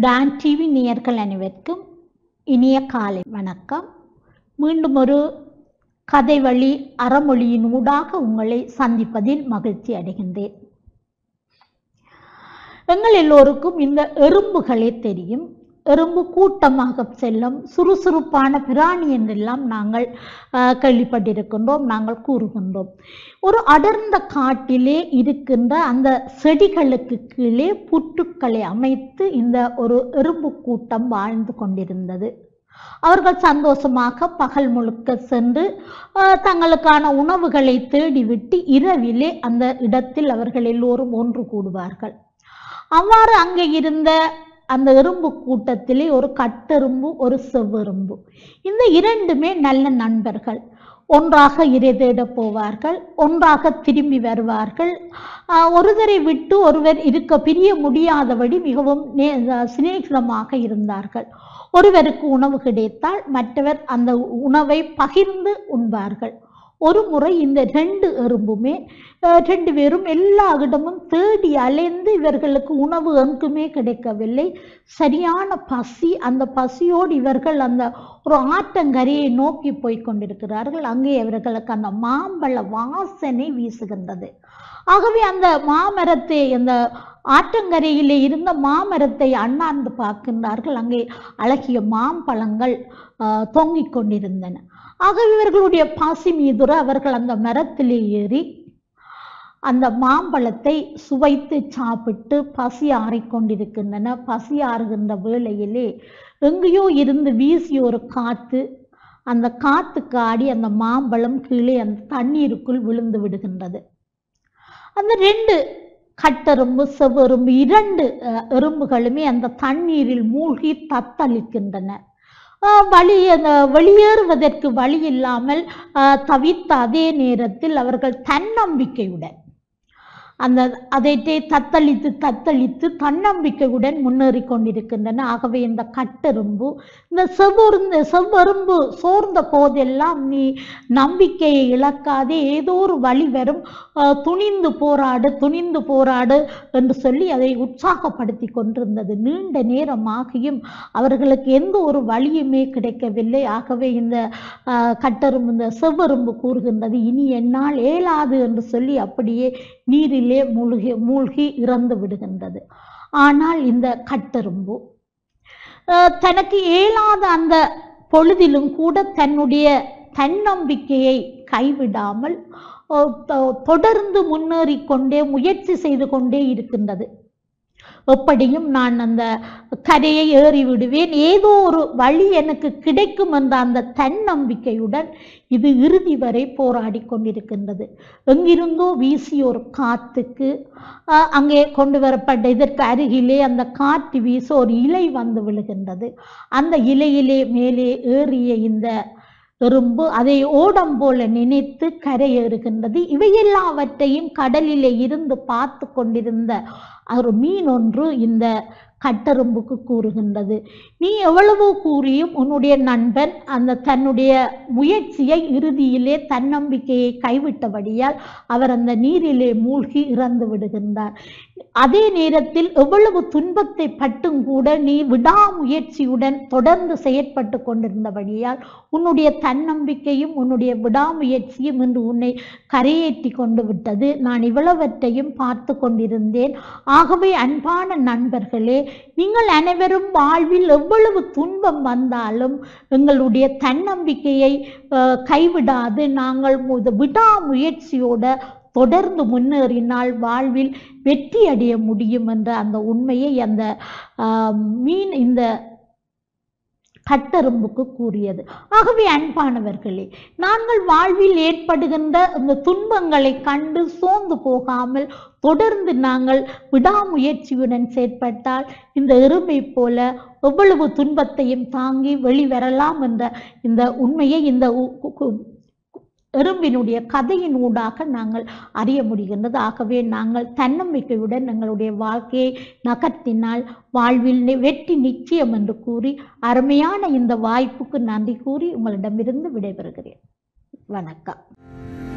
Don TV நேயர்கள் அனைவருக்கும் இனிய காலை வணக்கம் மீண்டும் ஒரு கதை வழி அறமொழியின் ஊடாக உங்களை சந்திப்பதில் மகிழ்ச்சி அடைகின்றேன் எங்கள் எல்லோருக்கும் இந்த எறும்புகளே தெரியும் எறும்பு கூட்டமாக செல்லும் சுறுசுறுப்பான பிராணி என்றெல்லாம் நாங்கள் ஆஹ், கேள்விப்பட்டிருக்கின்றோம் நாங்கள் கூறுகின்றோம் ஒரு அடர்ந்த காட்டிலே இருக்கின்ற அந்த செடிகளுக்கு கீழே புற்றுக்களை அமைத்து இந்த ஒரு எறும்பு கூட்டம் வாழ்ந்து கொண்டிருந்தது அவர்கள் சந்தோஷமாக பகல் முழுக்க சென்று ஆஹ், தங்களுக்கான உணவுகளை தேடிவிட்டு இரவிலே அந்த இடத்தில் அவர்கள் எல்லோரும் ஒன்று கூடுவார்கள் அவ்வாறு அங்கே இருந்த அந்த எறும்பு கூட்டத்திலே ஒரு கட்டெறும்பு ஒரு செவ்வெறும்பு இந்த இரண்டுமே நல்ல நண்பர்கள் ஒன்றாக இறை தேட போவார்கள் ஒன்றாக திரும்பி வருவார்கள் ஆஹ் ஒருவரை விட்டு ஒருவர் இருக்க பிரிய முடியாதபடி மிகவும் நே சிநேகிதமாக இருந்தார்கள் ஒருவருக்கு உணவு கிடைத்தால் மற்றவர் அந்த உணவை பகிர்ந்து உண்பார்கள் ஒரு முறை இந்த ரெண்டு எறும்புமே அஹ், ரெண்டு பேரும் எல்லா இடமும் தேடி அலைந்து இவர்களுக்கு உணவு எங்குமே கிடைக்கவில்லை சரியான பசி அந்த பசியோடு இவர்கள் அந்த ஒரு ஆற்றங்கரையை நோக்கி போய் கொண்டிருக்கிறார்கள் அங்கே இவர்களுக்கு அந்த மாம்பழ வாசனை வீசுகின்றது ஆகவே அந்த மாமரத்தை அந்த ஆற்றங்கரையிலே இருந்த மாமரத்தை அண்ணாந்து பார்க்கின்றார்கள் அங்கே அழகிய மாம்பழங்கள் ஆஹ், தொங்கிக் கொண்டிருந்தன ஆகவே இவர்களுடைய பசி மீதுர அவர்கள் அந்த மரத்திலே ஏறி அந்த மாம்பழத்தை சுவைத்து சாப்பிட்டு பசி ஆறிக்கொண்டிருக்கின்றன பசி ஆறுகின்ற வேளையிலே எங்கேயோ இருந்து வீசிய ஒரு காற்று அந்த காத்துக்கு ஆடி அந்த மாம்பழம் கீழே அந்த தண்ணீருக்குள் விழுந்து விடுகின்றது அந்த ரெண்டு கட்டெறும்பு செவ்வெறும்பு இரண்டு அஹ், எறும்புகளுமே அந்த தண்ணீரில் மூழ்கி தத்தளிக்கின்றன ஆஹ், வழி அந்த வெளியேறுவதற்கு வழி இல்லாமல் ஆஹ், தவித்த அதே நேரத்தில் அவர்கள் தன்னம்பிக்கையுடன் அந்த அதை தத்தளித்து தத்தளித்து தன்னம்பிக்கையுடன் முன்னேறி கொண்டிருக்கின்றன ஆகவே இந்த கட்டெறும்பு இந்த செவ்வொருந்த செவ்வெறும்பு சோர்ந்த போதெல்லாம் நீ நம்பிக்கையை இழக்காதே ஏதோ ஒரு வழி வரும் ஆஹ், துணிந்து போராடு துணிந்து போராடு என்று சொல்லி அதை உற்சாகப்படுத்தி கொண்டிருந்தது நீண்ட நேரமாகியும் அவர்களுக்கு எந்த ஒரு வழியுமே கிடைக்கவில்லை ஆகவே இந்த ஆஹ், கட்டெறும்பு இந்த செவ்வெறும்பு கூறுகின்றது இனி என்னால் இயலாது என்று சொல்லி அப்படியே நீரிலே மூழ்கி மூழ்கி இறந்து விடுகின்றது ஆனால் இந்த கட்டெறும்பு ஆஹ், தனக்கு இயலாத அந்த பொழுதிலும் கூட தன்னுடைய தன்னம்பிக்கையை கைவிடாமல் ஆஹ், தொ- தொடர்ந்து முன்னேறி கொண்டே முயற்சி செய்து கொண்டே இருக்கின்றது எப்படியும் நான் அந்த கரையை ஏறி விடுவேன் ஏதோ ஒரு வழி எனக்கு கிடைக்கும் என்ற அந்த தன்னம்பிக்கையுடன் இது இறுதி வரை போராடி கொண்டிருக்கின்றது எங்கிருந்தோ வீசிய ஒரு காத்துக்கு ஆஹ், அங்கே கொண்டு வரப்பட்ட இதற்கு அருகிலே அந்த காற்று வீச ஒரு இலை வந்து விழுகின்றது அந்த இலையிலே மேலே ஏறிய இந்த எறும்பு அதை ஓடம் போல நினைத்து கரையேறுகின்றது இவையெல்லாவற்றையும் கடலிலே இருந்து பார்த்து கொண்டிருந்த ஒரு மீன் ஒன்று இந்த கட்டெறும்புக்கு கூறுகின்றது நீ எவ்வளவு கூறியும் உன்னுடைய நண்பன் அந்த தன்னுடைய முயற்சியை இறுதியிலே தன்னம்பிக்கையை கைவிட்டபடியால் அவர் அந்த நீரிலே மூழ்கி இறந்து விடுகின்றார் அதே நேரத்தில் எவ்வளவு துன்பத்தை பட்டும் கூட நீ விடாமுயற்சியுடன் தொடர்ந்து செயற்பட்டு கொண்டிருந்தபடியால் உன்னுடைய தன்னம்பிக்கையும் உன்னுடைய விடாமுயற்சியும் இன்று உன்னை கரையேற்றி கொண்டு விட்டது நான் இவ்வளவற்றையும் பார்த்து கொண்டிருந்தேன் ஆகவே அன்பான நண்பர்களே நீங்கள் அனைவரும் வாழ்வில் எவ்வளவு துன்பம் வந்தாலும் எங்களுடைய தன்னம்பிக்கையை அஹ், கைவிடாது நாங்கள் மு- விடாமுயற்சியோட தொடர்ந்து முன்னேறினால் வாழ்வில் வெற்றி அடைய முடியும் என்ற அந்த உண்மையை அந்த ஆஹ், மீன் இந்த கட்டெறும்புக்கு கூறியது ஆகவே அன்பானவர்களே நாங்கள் வாழ்வில் ஏற்படுகின்ற இந்த துன்பங்களை கண்டு சோர்ந்து போகாமல் தொடர்ந்து நாங்கள் விடாமுயற்சியுடன் செயற்பட்டால் இந்த எறும்பை போல எவ்வளவு துன்பத்தையும் தாங்கி வெளிவரலாம் என்ற இந்த உண்மையை இந்த உ- கு- கு- எறும்பினுடைய கதையின் ஊடாக நாங்கள் அறிய முடிகின்றது ஆகவே நாங்கள் தன்னம்பிக்கையுடன் எங்களுடைய வாழ்க்கையை நகர்த்தினால் வாழ்வில் நி- வெற்றி நிச்சயம் என்று கூறி அருமையான இந்த வாய்ப்புக்கு நன்றி கூறி உங்களிடமிருந்து விடைபெறுகிறேன் வணக்கம்